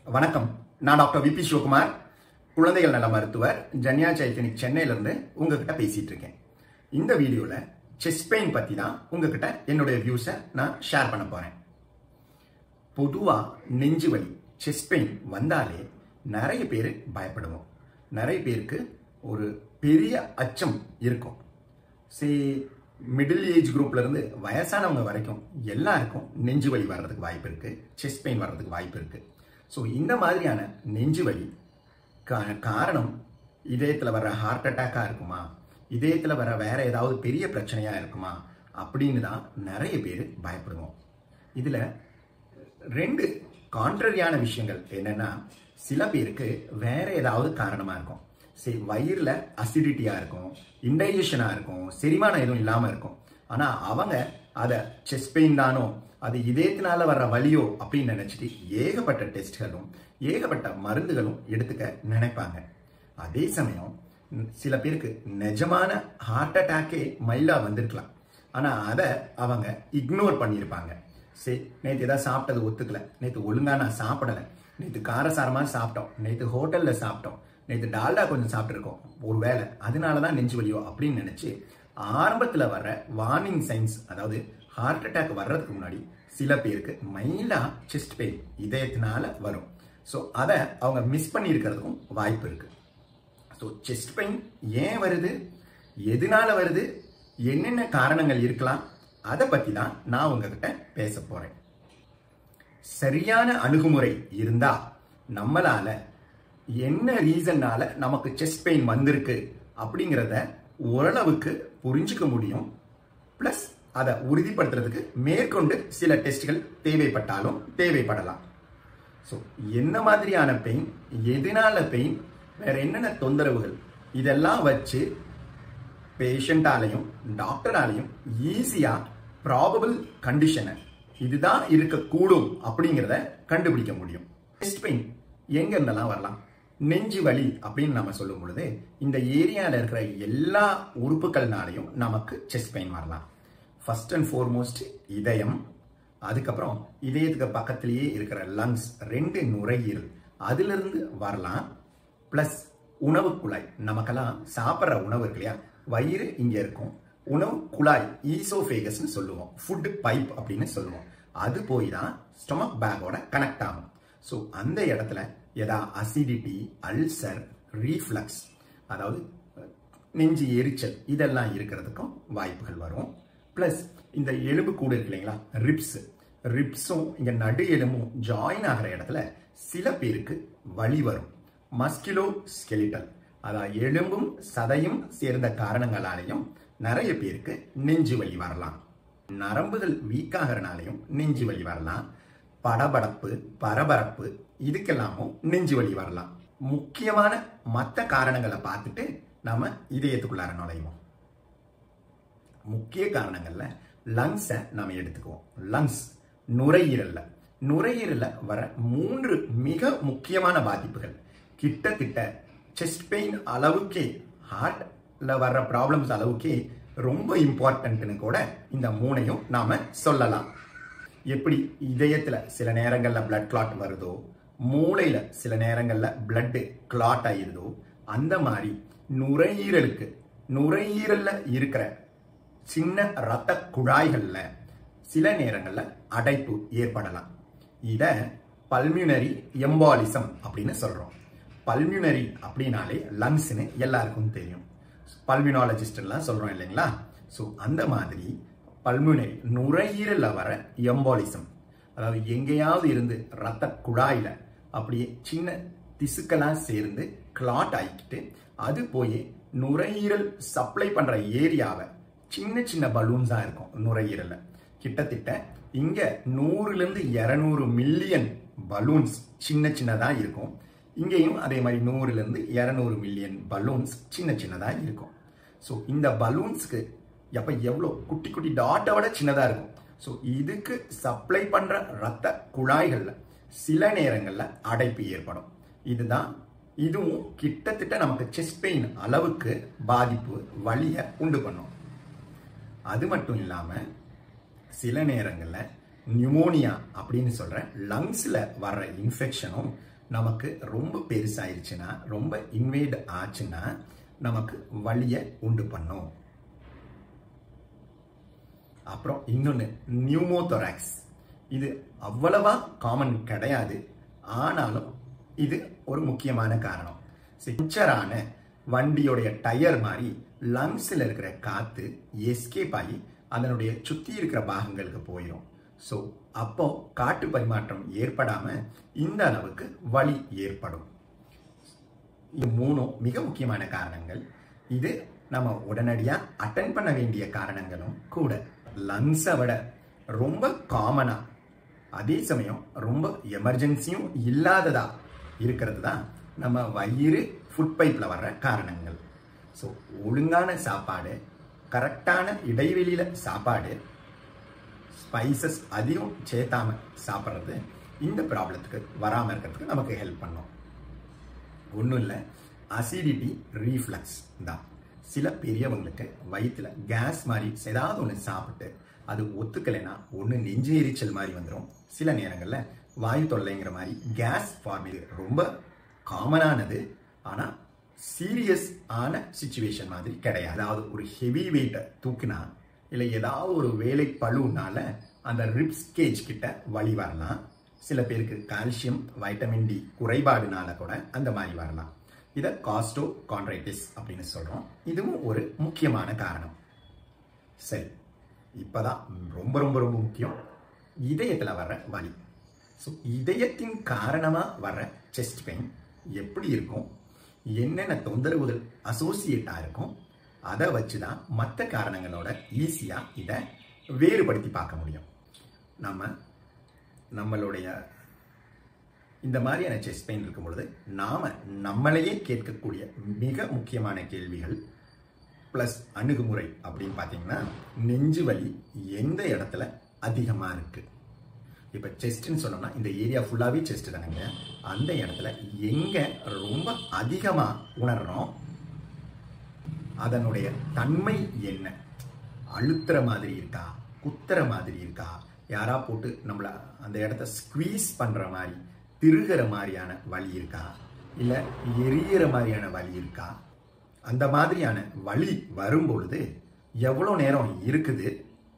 வணக்கம் நான் doctor VP Sivakumar குழந்தைகள் நல மருத்துவர் ஜன்யா சைத்தனிக் சென்னையிலிருந்து உங்ககிட்ட பேசிட்டு இருக்கேன் இந்த வீடியோல செஸ்ட் பெயின் பத்தி தான் உங்ககிட்ட என்னுடைய வியூஸை நான் ஷேர் பண்ண போறேன் பொதுவா நெஞ்சு வலி செஸ்ட் பெயின் வந்தாலே நிறைய பேர் பயப்படுவோம் நிறைய பேருக்கு ஒரு பெரிய அச்சம் இருக்கும் சே மிடில் ஏஜ் குரூப்ல இருந்து வயசானவங்க வரைக்கும் எல்லாருக்கும் நெஞ்சு வலி வர்றதுக்கு வாய்ப்பு இருக்கு செஸ்ட் பெயின் வர்றதுக்கு வாய்ப்பு இருக்கு ஸோ இந்த மாதிரியான நெஞ்சு வலி கா- காரணம் இதயத்தில் வர ஹார்ட் அட்டாக்கா இருக்குமா இதயத்தில் வர வேற ஏதாவது பெரிய பிரச்சனையா இருக்குமா அப்படின்னு தான் நிறைய பேர் பயப்படுவோம் இதுல ரெண்டு கான்ட்ரரியான விஷயங்கள் என்னன்னா சில பேருக்கு வேற ஏதாவது காரணமா இருக்கும் சரி வயிறுல அசிடிட்டியா இருக்கும் இன்டைஜஷனா இருக்கும் செரிமானம் எதுவும் இல்லாம இருக்கும் ஆனா அவங்க அத செஸ்ட் பெயின் தானோ அது இதயத்தினால வர்ற வலியோ அப்படின்னு நினைச்சிட்டு ஏகப்பட்ட டெஸ்ட்களும் ஏகப்பட்ட மருந்துகளும் எடுத்துக்க நினைப்பாங்க அதே சமயம் ம், சில பேருக்கு நிஜமான ஹார்ட் அட்டாக்கே மைல்டா வந்திருக்கலாம் ஆனா அதை அவங்க இக்னோர் பண்ணியிருப்பாங்க சரி நேற்று ஏதாவது சாப்பிட்டது ஒத்துக்கல நேற்று ஒழுங்கா நான் சாப்பிடல நேற்று காரசாரமா சாப்பிட்டோம் நேற்று ஹோட்டல்ல சாப்பிட்டோம் நேற்று டால்டா கொஞ்சம் சாப்பிட்டுருக்கோம் ஒரு வேளை அதனால தான் நெஞ்சு வலியோ அப்படின்னு நினைச்சு ஆரம்பத்துல வர்ற வார்னிங் சைன்ஸ் அதாவது ஹார்ட் அட்டாக் வர்றதுக்கு முன்னாடி சில பேருக்கு மைல்டா செஸ்ட் பெயின் இதயத்தினால வரும் ஸோ அதை அவங்க மிஸ் பண்ணி இருக்கிறதுக்கும் வாய்ப்பு இருக்கு ஸோ செஸ்ட் பெயின் ஏன் வருது எதனால வருது என்னென்ன காரணங்கள் இருக்கலாம் அதை பத்தி தான் நான் உங்ககிட்ட பேச போறேன் சரியான அணுகுமுறை இருந்தா நம்மளால என்ன ரீசன்னால நமக்கு செஸ்ட் பெயின் வந்திருக்கு அப்படிங்கிறத ஓரளவுக்கு புரிஞ்சுக்க முடியும் ப்ளஸ் அதை உறுதிப்படுத்துறதுக்கு மேற்கொண்டு சில டெஸ்ட்கள் தேவைப்பட்டாலும் தேவைப்படலாம் ஸோ என்ன மாதிரியான பெயின் எதனால பெயின் வேற என்னென்ன தொந்தரவுகள் இதெல்லாம் வச்சு பேஷண்டாலையும் டாக்டராலையும் ஈஸியா ப்ராபபிள் கண்டிஷனை இதுதான் இருக்கக்கூடும் அப்படிங்கிறத கண்டுபிடிக்க முடியும் செஸ்ட் பெயின் எங்க இருந்தெல்லாம் வரலாம் நெஞ்சு வலி அப்படின்னு நம்ம சொல்லும் பொழுது இந்த ஏரியால இருக்கிற எல்லா உறுப்புகள்னாலையும் நமக்கு செஸ்ட் பெயின் வரலாம் ஃபர்ஸ்ட் அண்ட் ஃபோர்மோஸ்ட் இதயம் அதுக்கப்புறம் இதயத்துக்கு பக்கத்திலேயே இருக்கிற லங்ஸ் ரெண்டு நுரையீரல் அதிலிருந்து வரலாம் பிளஸ் உணவு குழாய் நமக்கெல்லாம் சாப்பிட்ற உணவு இருக்கு இல்லையா வயிறு இங்க இருக்கும் உணவு குழாய் ஈசோஃபேகஸ்னு சொல்லுவோம் ஃபுட் பைப் அப்படின்னு சொல்லுவோம் அது போய் தான் ஸ்டொமக் பேக்கோட கனெக்ட் ஆகும் ஸோ அந்த இடத்துல எதா அசிடிட்டி அல்சர் ரீஃப்ளக்ஸ் அதாவது நெஞ்சு எரிச்சல் இதெல்லாம் இருக்கிறதுக்கும் வாய்ப்புகள் வரும் ப்ளஸ் இந்த எலும்பு கூடு இருக்கு இல்லைங்களா ரிப்ஸ் ரிப்ஸும் இங்க நடு எலும்பும் ஜாயின் ஆகிற இடத்துல சில பேருக்கு வலி வரும் மஸ்கிலோ ஸ்கெலிட்டல் அதாவது எலும்பும் சதையும் சேர்ந்த காரணங்களாலையும் நிறைய பேருக்கு நெஞ்சு வலி வரலாம் நரம்புகள் வீக் ஆகிறனாலையும் நெஞ்சு வலி வரலாம் படபடப்பு பரபரப்பு இதுக்கெல்லாமும் நெஞ்சு வலி வரலாம் முக்கியமான மற்ற காரணங்களை பார்த்துட்டு நாம இதயத்துக்குள்ளார நுழைவோம் முக்கிய காரணங்கள்ல லங்ஸை நாம எடுத்துக்குவோம் லங்ஸ் நுரையீரல்ல நுரையீரல்ல வர மூன்று மிக முக்கியமான பாதிப்புகள் கிட்டத்தட்ட செஸ்ட் பெயின் அளவுக்கே ஹார்ட்ல வர்ற ப்ராப்ளம்ஸ் அளவுக்கே ரொம்ப இம்பார்ட்டன்ட்னு கூட இந்த மூணையும் நாம சொல்லலாம் எப்படி இதயத்துல சில நேரங்கள்ல பிளட் கிளாட் வருதோ மூளையில சில நேரங்கள்ல பிளட் கிளாட் ஆயிருதோ அந்த மாதிரி நுரையீரலுக்கு நுரையீரல்ல இருக்கிற சின்ன ரத்த குழாய்கள்ல சில நேரங்கள்ல அடைப்பு ஏற்படலாம் இத பல்மியூனரி எம்பாலிசம் அப்படின்னு சொல்றோம் பல்மியூனரி அப்படின்னாலே லங்ஸ்னு எல்லாருக்கும் தெரியும் பல்மினாலஜிஸ்ட் எல்லாம் சொல்றோம் இல்லைங்களா ஸோ அந்த மாதிரி பல்முனை நுரையீரல்ல வர எம்பாலிசம் அதாவது எங்கேயாவது இருந்து ரத்த குழாயில அப்படியே சின்ன திசுக்களா சேர்ந்து கிளாட் ஆகிக்கிட்டு அது போய் நுரையீரல் சப்ளை பண்ற ஏரியாவை சின்ன சின்ன பலூன்ஸா இருக்கும் நுரையீரல்ல கிட்டத்தட்ட இங்க நூறுல இருந்து இருநூறு மில்லியன் பலூன்ஸ் சின்ன சின்னதா இருக்கும் இங்கேயும் அதே மாதிரி நூறுல இருந்து இருநூறு மில்லியன் பலூன்ஸ் சின்ன சின்னதா இருக்கும் ஸோ இந்த பலூன்ஸ்க்கு எப்ப எவ்வளோ குட்டி குட்டி டாட்டை விட சின்னதா இருக்கும் ஸோ இதுக்கு சப்ளை பண்ற ரத்த குழாய்கள்ல சில நேரங்கள்ல அடைப்பு ஏற்படும் இதுதான் இதுவும் கிட்டத்தட்ட நமக்கு செஸ்ட் பெயின் அளவுக்கு பாதிப்பு வலியை உண்டு பண்ணும் அது மட்டும் இல்லாம சில நேரங்கள்ல நியூமோனியா அப்படின்னு சொல்ற லங்ஸ்ல வர்ற இன்ஃபெக்ஷனும் நமக்கு ரொம்ப பெருசாயிருச்சுன்னா ரொம்ப இன்வேட் ஆச்சுன்னா நமக்கு வலியை உண்டு பண்ணும் அப்புறம் இன்னொன்று நியூமோதொராக்ஸ் இது அவ்வளவா காமன் கிடையாது ஆனாலும் இது ஒரு முக்கியமான காரணம் சிச்சரான வண்டியோடைய டயர் மாதிரி லங்ஸில் இருக்கிற காத்து எஸ்கேப் ஆகி அதனுடைய சுற்றி இருக்கிற பாகங்களுக்கு போயிடும் ஸோ அப்போ காற்று பரிமாற்றம் ஏற்படாம இந்த அளவுக்கு வலி ஏற்படும் இது மூணும் மிக முக்கியமான காரணங்கள் இது நம்ம உடனடியாக அட்டன் பண்ண வேண்டிய காரணங்களும் கூட லங்ஸை விட ரொம்ப காமனா அதே சமயம் ரொம்ப எமர்ஜென்சியும் இல்லாததா இருக்கிறது தான் நம்ம வயிறு ஃபுட் பைப்பில் வர்ற காரணங்கள் ஸோ ஒழுங்கான சாப்பாடு கரெக்டான இடைவெளியில் சாப்பாடு ஸ்பைசஸ் அதிகம் சேர்த்தாம சாப்பிட்றது இந்த ப்ராப்ளத்துக்கு வராமல் இருக்கிறதுக்கு நமக்கு ஹெல்ப் பண்ணும் ஒன்றும் இல்லை அசிடிட்டி ரீஃப்ளக்ஸ் தான் சில பெரியவங்களுக்கு வயிற்றுல கேஸ் மாதிரி ஏதாவது ஒன்று சாப்பிட்டு அது ஒத்துக்கலைன்னா ஒன்று நெஞ்சு எரிச்சல் மாதிரி வந்துடும் சில நேரங்களில் வாயு தொல்லைங்கிற மாதிரி கேஸ் ஃபார்மில் ரொம்ப காமனானது ஆனால் சீரியஸ் ஆன சுச்சுவேஷன் மாதிரி கிடையாது அதாவது ஒரு ஹெவி வெயிட்டை தூக்கினா இல்லை ஏதாவது ஒரு வேலை பழுனால அந்த ரிப்ஸ் கேஜ் கிட்ட வலி வரலாம் சில பேருக்கு கால்சியம் வைட்டமின் டி குறைபாடுனால கூட அந்த மாதிரி வரலாம் இதை காஸ்டோ கான்ட்ரைட்டிஸ் அப்படின்னு சொல்கிறோம் இதுவும் ஒரு முக்கியமான காரணம் சரி இப்போதான் ரொம்ப ரொம்ப ரொம்ப முக்கியம் இதயத்தில் வர்ற வலி ஸோ இதயத்தின் காரணமாக வர்ற செஸ்ட் பெயின் எப்படி இருக்கும் என்னென்ன தொந்தரவுகள் அசோசியேட்டாக இருக்கும் அதை வச்சு தான் மற்ற காரணங்களோட ஈஸியாக இதை வேறுபடுத்தி பார்க்க முடியும் நம்ம நம்மளுடைய இந்த மாதிரியான செஸ்ட் பெயின் இருக்கும் பொழுது நாம நம்மளையே கேட்கக்கூடிய மிக முக்கியமான கேள்விகள் ப்ளஸ் அணுகுமுறை அப்படின்னு பார்த்தீங்கன்னா நெஞ்சு வலி எந்த இடத்துல அதிகமாக இருக்கு இப்போ செஸ்ட்னு சொன்னோம்னா இந்த ஏரியா ஃபுல்லாகவே செஸ்ட் தானேங்க அந்த இடத்துல எங்கே ரொம்ப அதிகமாக உணர்றோம் அதனுடைய தன்மை என்ன அழுத்துற மாதிரி இருக்கா குத்துற மாதிரி இருக்கா யாரா போட்டு நம்மள அந்த இடத்த ஸ்குவீஸ் பண்ற மாதிரி திருகிற மாதிரியான வலி இருக்கா இல்ல எரியிற மாதிரியான வலி இருக்கா அந்த மாதிரியான வலி வரும் பொழுது எவ்வளோ நேரம் இருக்குது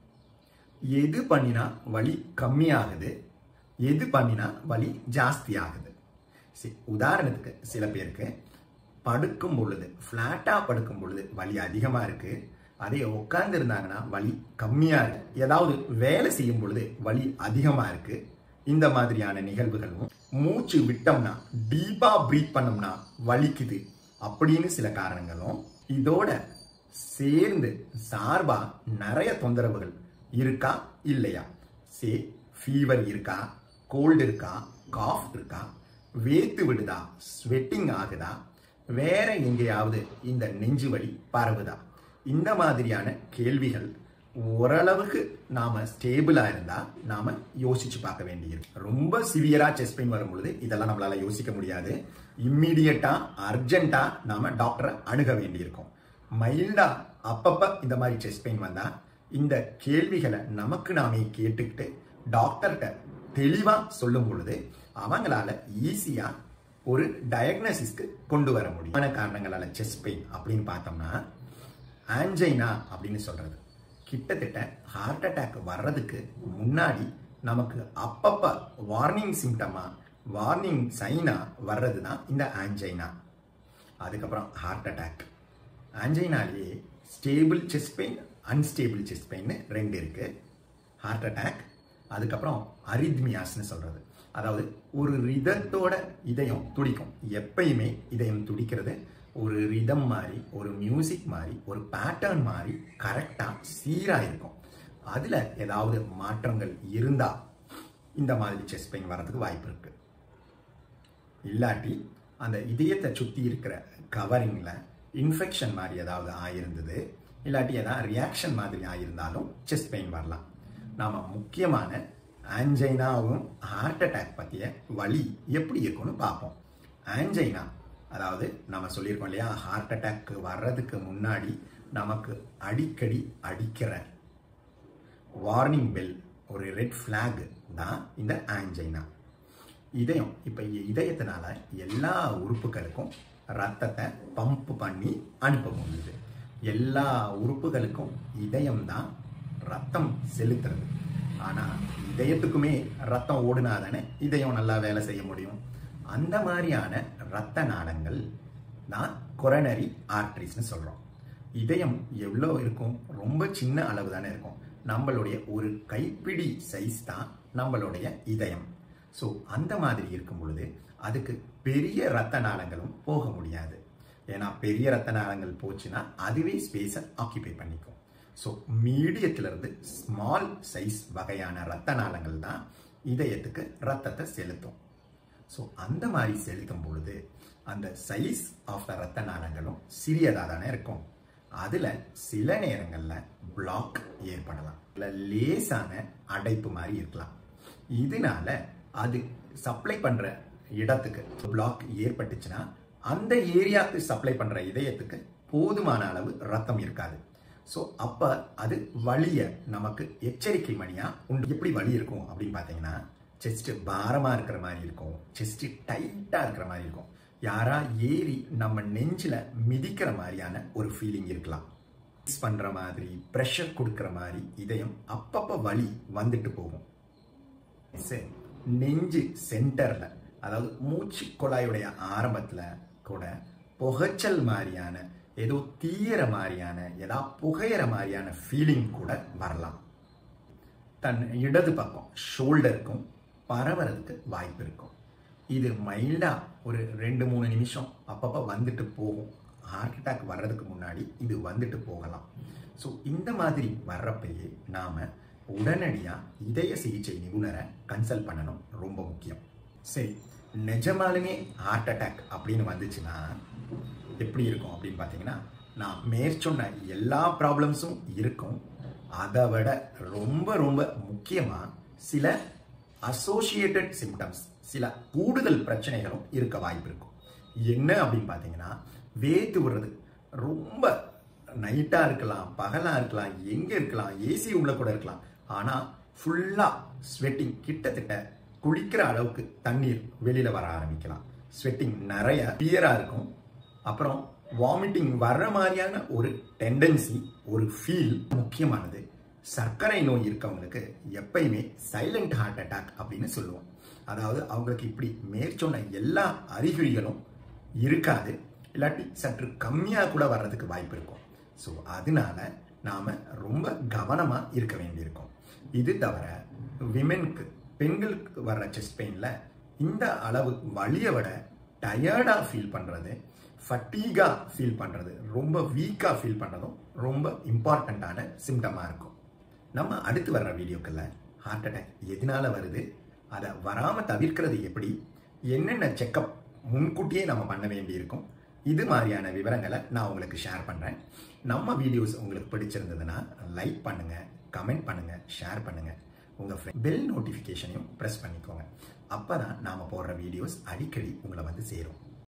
எது பண்ணினா வலி கம்மியாகுது எது பண்ணினா வலி ஜாஸ்தி ஆகுது சரி உதாரணத்துக்கு சில பேருக்கு படுக்கும் பொழுது ஃப்ளாட்டாக படுக்கும் பொழுது வலி அதிகமாக இருக்கு அதே உட்கார்ந்து இருந்தாங்கன்னா வலி கம்மியாக இருக்கு ஏதாவது வேலை செய்யும் பொழுது வலி அதிகமாக இருக்கு இந்த மாதிரியான நிகழ்வுகளும் மூச்சு விட்டோம்னா டீப்பா பிரீத் பண்ணோம்னா வலிக்குது அப்படின்னு சில காரணங்களும் இதோட சேர்ந்து சார்பா நிறைய தொந்தரவுகள் இருக்கா இல்லையா சே ஃபீவர் இருக்கா கோல்டு இருக்கா காஃப் இருக்கா வேத்து விடுதா ஸ்வெட்டிங் ஆகுதா வேற எங்கேயாவது இந்த நெஞ்சு வலி பரவுதா இந்த மாதிரியான கேள்விகள் ஓரளவுக்கு நாம ஸ்டேபிளா இருந்தா நாம யோசிச்சு பார்க்க வேண்டியிருக்கு ரொம்ப சிவியரா செஸ்ட் பெயின் வரும் பொழுது இதெல்லாம் நம்மளால யோசிக்க முடியாது இம்மிடியட்டா அர்ஜென்ட்டா நாம டாக்டரை அணுக வேண்டியிருக்கும் மைல்டா அப்பப்ப இந்த மாதிரி செஸ்ட் பெயின் வந்தா இந்த கேள்விகளை நமக்கு நாமே கேட்டுக்கிட்டு டாக்டர்கிட்ட தெளிவா சொல்லும் பொழுது அவங்களால ஈஸியா ஒரு டயக்னோசிஸ்க்கு கொண்டு வர முடியும் காரணங்களால செஸ்ட் பெயின் அப்படின்னு பார்த்தோம்னா ஆன்ஜைனா அப்படின்னு சொல்றது கிட்டத்தட்ட ஹார்ட் அட்டாக் வர்றதுக்கு முன்னாடி நமக்கு அப்பப்ப வார்னிங் சிம்டமா வார்னிங் சைனா வர்றது தான் இந்த ஆன்ஜைனா அதுக்கப்புறம் ஹார்ட் அட்டாக் ஆன்ஜைனாலேயே stable chest pain unstable chest pain ரெண்டு இருக்கு ஹார்ட் அட்டாக் அதுக்கப்புறம் அரித்மியாஸ்னு சொல்றது அதாவது ஒரு ரிதத்தோட இதயம் துடிக்கும் எப்பயுமே இதயம் துடிக்கிறது ஒரு ரிதம் மாதிரி ஒரு மியூசிக் மாதிரி ஒரு பேட்டர்ன் மாதிரி கரெக்டாக சீராக இருக்கும் அதில் ஏதாவது மாற்றங்கள் இருந்தால் இந்த மாதிரி செஸ்ட் பெயின் வர்றதுக்கு வாய்ப்பு இருக்கு இல்லாட்டி அந்த இதயத்தை சுற்றி இருக்கிற கவரிங்கில் இன்ஃபெக்ஷன் மாதிரி ஏதாவது ஆயிருந்தது இல்லாட்டி ஏதாவது ரியாக்ஷன் மாதிரி ஆயிருந்தாலும் செஸ்ட் பெயின் வரலாம் நாம் முக்கியமான ஆன்ஜைனாவும் ஹார்ட் அட்டாக் பற்றிய வழி எப்படி இருக்கும்னு பார்ப்போம் ஆன்ஜைனா அதாவது நம்ம சொல்லியிருக்கோம் இல்லையா ஹார்ட் அட்டாக் வர்றதுக்கு முன்னாடி நமக்கு அடிக்கடி அடிக்கிற வார்னிங் பெல் ஒரு ரெட் ஃப்ளாக் தான் இந்த ஆன்ஜைனா இதயம் இப்போ இதயத்தினால எல்லா உறுப்புகளுக்கும் ரத்தத்தை பம்ப் பண்ணி அனுப்ப முடியுது எல்லா உறுப்புகளுக்கும் இதயம் தான் ரத்தம் செலுத்துறது ஆனால் இதயத்துக்குமே ரத்தம் ஓடுனாதானே இதயம் நல்லா வேலை செய்ய முடியும் அந்த மாதிரியான ரத்த நாளங்கள் தான் கொரனரி ஆர்ட்ரிஸ்னு சொல்கிறோம் இதயம் எவ்வளோ இருக்கும் ரொம்ப சின்ன அளவு தானே இருக்கும் நம்மளுடைய ஒரு கைப்பிடி சைஸ் தான் நம்மளுடைய இதயம் ஸோ அந்த மாதிரி இருக்கும் பொழுது அதுக்கு பெரிய ரத்த நாளங்களும் போக முடியாது ஏன்னா பெரிய ரத்த நாளங்கள் போச்சுன்னா அதுவே ஸ்பேஸை ஆக்கியபை பண்ணிக்கும் ஸோ மீடியத்திலிருந்து ஸ்மால் சைஸ் வகையான ரத்த நாளங்கள் தான் இதயத்துக்கு ரத்தத்தை செலுத்தும் ஸோ அந்த மாதிரி செலுத்தும் பொழுது அந்த சைஸ் ஆஃப் த ரத்த நாளங்களும் சிறியதாக தானே இருக்கும் அதில் சில நேரங்களில் பிளாக் ஏற்படலாம் இல்லை லேசான அடைப்பு மாதிரி இருக்கலாம் இதனால அது சப்ளை பண்ணுற இடத்துக்கு பிளாக் ஏற்பட்டுச்சுன்னா அந்த ஏரியாவுக்கு சப்ளை பண்ணுற இதயத்துக்கு போதுமான அளவு ரத்தம் இருக்காது ஸோ அப்போ அது வலியை நமக்கு எச்சரிக்கை மணியாக உண்டு எப்படி வலி இருக்கும் அப்படின்னு பார்த்தீங்கன்னா செஸ்ட்டு பாரமாக இருக்கிற மாதிரி இருக்கும் செஸ்ட்டு டைட்டாக இருக்கிற மாதிரி இருக்கும் யாரா ஏறி நம்ம நெஞ்சில் மிதிக்கிற மாதிரியான ஒரு ஃபீலிங் இருக்கலாம் மிக்ஸ் பண்ணுற மாதிரி ப்ரெஷர் கொடுக்குற மாதிரி இதயம் அப்பப்போ வலி வந்துட்டு போகும் சரி நெஞ்சு சென்டரில் அதாவது மூச்சு குழாயுடைய ஆரம்பத்தில் கூட புகைச்சல் மாதிரியான ஏதோ தீயிற மாதிரியான ஏதா புகையிற மாதிரியான ஃபீலிங் கூட வரலாம் தன் இடது பக்கம் ஷோல்டருக்கும் பரவறதுக்கு வாய்ப்பு இருக்கும் இது மைல்டாக ஒரு ரெண்டு மூணு நிமிஷம் அப்பப்போ வந்துட்டு போகும் ஹார்ட் அட்டாக் வர்றதுக்கு முன்னாடி இது வந்துட்டு போகலாம் ஸோ இந்த மாதிரி வர்றப்பயே நாம் உடனடியாக இதய சிகிச்சை நிபுணரை கன்சல்ட் பண்ணணும் ரொம்ப முக்கியம் சரி நிஜமாலுமே ஹார்ட் அட்டாக் அப்படின்னு வந்துச்சுன்னா எப்படி இருக்கும் அப்படின்னு பார்த்தீங்கன்னா நான் மேற்சொன்ன எல்லா ப்ராப்ளம்ஸும் இருக்கும் அதை விட ரொம்ப ரொம்ப முக்கியமாக சில அசோசியேட்டட் சிம்டம்ஸ் சில கூடுதல் பிரச்சனைகளும் இருக்க வாய்ப்பு இருக்கும் என்ன அப்படின்னு பார்த்தீங்கன்னா வேத்து விடுறது ரொம்ப நைட்டாக இருக்கலாம் பகலாக இருக்கலாம் எங்கே இருக்கலாம் ஏசி உள்ள கூட இருக்கலாம் ஆனால் ஃபுல்லாக ஸ்வெட்டிங் கிட்டத்தட்ட குளிக்கிற அளவுக்கு தண்ணீர் வெளியில் வர ஆரம்பிக்கலாம் ஸ்வெட்டிங் நிறைய கிளியராக இருக்கும் அப்புறம் வாமிட்டிங் வர்ற மாதிரியான ஒரு டெண்டன்சி ஒரு ஃபீல் முக்கியமானது சர்க்கரை நோய் இருக்கவங்களுக்கு எப்பயுமே சைலண்ட் ஹார்ட் அட்டாக் அப்படின்னு சொல்லுவோம் அதாவது அவங்களுக்கு இப்படி மேற்சொன்ன எல்லா அறிகுறிகளும் இருக்காது இல்லாட்டி சற்று கம்மியாக கூட வர்றதுக்கு வாய்ப்பு இருக்கும் ஸோ அதனால நாம் ரொம்ப கவனமாக இருக்க வேண்டியிருக்கும் இது தவிர விமென்க்கு பெண்களுக்கு வர்ற செஸ்ட் பெயினில் இந்த அளவு வலியை விட டயர்டாக ஃபீல் பண்ணுறது ஃபட்டீகாக ஃபீல் பண்ணுறது ரொம்ப வீக்காக ஃபீல் பண்ணுறதும் ரொம்ப இம்பார்ட்டண்ட்டான சிம்டமாக இருக்கும் நம்ம அடுத்து வர்ற வீடியோக்களில் ஹார்ட் அட்டாக் எதனால வருது அதை வராமல் தவிர்க்கிறது எப்படி என்னென்ன செக்கப் முன்கூட்டியே நம்ம பண்ண வேண்டியிருக்கும் இது மாதிரியான விவரங்களை நான் உங்களுக்கு ஷேர் பண்ணுறேன் நம்ம வீடியோஸ் உங்களுக்கு பிடிச்சிருந்ததுன்னா லைக் பண்ணுங்கள் கமெண்ட் பண்ணுங்கள் ஷேர் பண்ணுங்கள் உங்கள் ஃப்ரெண்ட் பெல் நோட்டிஃபிகேஷனையும் ப்ரெஸ் பண்ணிக்கோங்க அப்போ தான் நாம் போடுற வீடியோஸ் அடிக்கடி உங்களை வந்து சேரும்